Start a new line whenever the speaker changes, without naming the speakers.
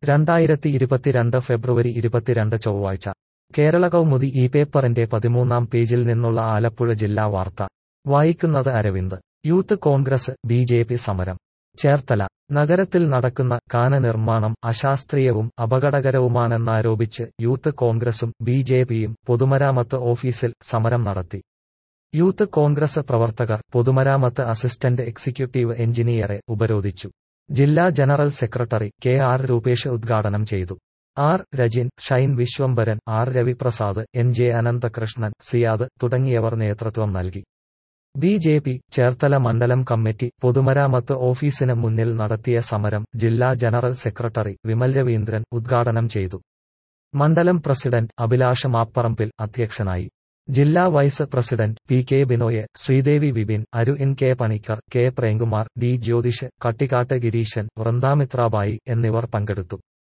രണ്ടായിരത്തി ഇരുപത്തിരണ്ട് ഫെബ്രുവരി ഇരുപത്തിരണ്ട് ചൊവ്വാഴ്ച കേരള കൗമുദി ഈ പേപ്പറിന്റെ പതിമൂന്നാം പേജിൽ നിന്നുള്ള ആലപ്പുഴ ജില്ലാ വാർത്ത വായിക്കുന്നത് Aravind youth Congress B J P സമരം ചേർത്തല നഗരത്തിൽ നടക്കുന്ന കാന നിർമ്മാണം അശാസ്ത്രീയവും അപകടകരവുമാണെന്നാരോപിച്ച് യൂത്ത് കോൺഗ്രസും ബി ജെ പിയും പൊതുമരാമത്ത് ഓഫീസിൽ സമരം നടത്തി യൂത്ത് കോൺഗ്രസ് പ്രവർത്തകർ പൊതുമരാമത്ത് അസിസ്റ്റന്റ് എക്സിക്യൂട്ടീവ് എഞ്ചിനീയറെ ഉപരോധിച്ചു ജില്ലാ general secretary K R Rupesh ഉദ്ഘാടനം ചെയ്തു R Rajin Shine Viswambharan R Raviprasad N J Ananthakrishnan Siyad തുടങ്ങിയവർ നേതൃത്വം നൽകി ബി ജെ പി ചേർത്തല മണ്ഡലം കമ്മിറ്റി പൊതുമരാമത്ത് ഓഫീസിന് മുന്നിൽ നടത്തിയ സമരം ജില്ലാ ജനറൽ സെക്രട്ടറി വിമൽ രവീന്ദ്രൻ ഉദ്ഘാടനം ചെയ്തു മണ്ഡലം പ്രസിഡന്റ് അഭിലാഷ് മാപ്പറമ്പിൽ അധ്യക്ഷനായി ജില്ലാ vice president P K Binoy Sreedevi Vipin അരു N K Panicker K Premkumar D Jyothish Kattikkattu Gireesan Vrindamitrabai എന്നിവർ പങ്കെടുത്തു